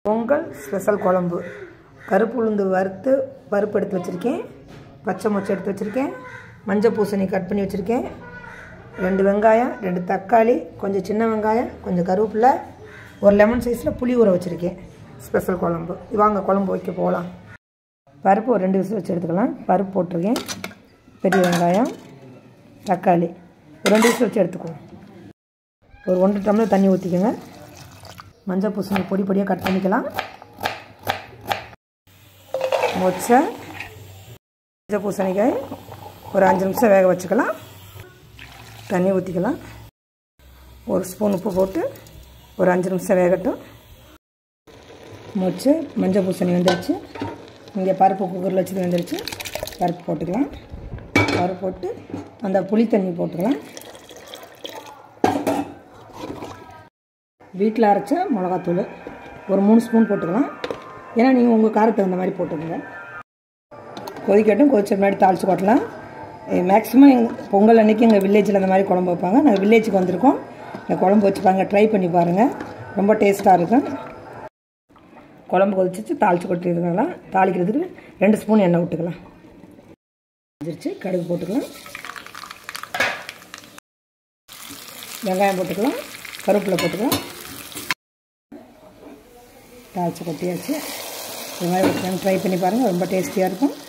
Pongal special குழம்பு கருப்பு உளுந்து வறுத்து பருப்பு எடுத்து வச்சுருக்கேன் பச்சை மொச்சை எடுத்து வச்சுருக்கேன் மஞ்சள் பூசணி கட் பண்ணி வச்சுருக்கேன் ரெண்டு வெங்காயம் ரெண்டு தக்காளி கொஞ்சம் சின்ன வெங்காயம் கொஞ்சம் கருவேப்பிலை ஒரு லெமன் சைஸில் புளி ஊற வச்சுருக்கேன் ஸ்பெஷல் குழம்பு வாங்க குழம்பு வைக்க போகலாம் பருப்பு ஒரு ரெண்டு விசில் வச்சு எடுத்துக்கலாம் பருப்பு போட்டிருக்கேன் பெரிய வெங்காயம் தக்காளி ஒரு ரெண்டு விசில் வச்சு எடுத்துக்குவோம் ஒரு ஒன்றரை டம்ளர் தண்ணி ஊற்றிக்கோங்க மஞ்சள் பூசணி பொடி பொடியாக கட் பண்ணிக்கலாம் மொச்சை மஞ்சள் பூசணிக்காய் ஒரு அஞ்சு நிமிஷம் வேக வச்சுக்கலாம் தண்ணி ஊற்றிக்கலாம் ஒரு ஸ்பூன் உப்பு போட்டு ஒரு அஞ்சு நிமிஷம் வேகட்டும் மொச்சை மஞ்சள் பூசணி வந்துருச்சு இங்கே பருப்பு குக்கரில் வச்சது வந்துருச்சு பருப்பு போட்டுக்கலாம் பருப்பு போட்டு அந்த புளி தண்ணி போட்டுக்கலாம் வீட்டில் அரைச்ச மிளகாத்தூள் ஒரு மூணு ஸ்பூன் போட்டுக்கலாம் ஏன்னா நீங்கள் உங்கள் காரத்துக்கு தகுந்த மாதிரி போட்டுக்கோங்க கொதிக்கட்டும் கொதிச்ச முன்னாடி தாளித்து கொட்டலாம் மேக்ஸிமம் எங்கள் பொங்கல் அன்றைக்கி எங்கள் வில்லேஜில் அந்த மாதிரி குழம்பு வைப்பாங்க நாங்கள் வில்லேஜுக்கு வந்திருக்கோம் இந்த குழம்பு வச்சு பாருங்கள் ட்ரை பண்ணி பாருங்கள் ரொம்ப டேஸ்ட்டாக இருக்கும் குழம்பு கொதிச்சிச்சு தாளித்து கொட்டிருக்கலாம் தாளிக்கிறதுக்கு ரெண்டு ஸ்பூன் எண்ணெய் விட்டுக்கலாம் வந்துருச்சு கடுகு போட்டுக்கலாம் வெங்காயம் போட்டுக்கலாம் கருவேப்பிலை போட்டுக்கலாம் தாளித்து கொட்டியாச்சு வெங்காயம் ட்ரை பண்ணி பாருங்கள் ரொம்ப டேஸ்டியாக இருக்கும்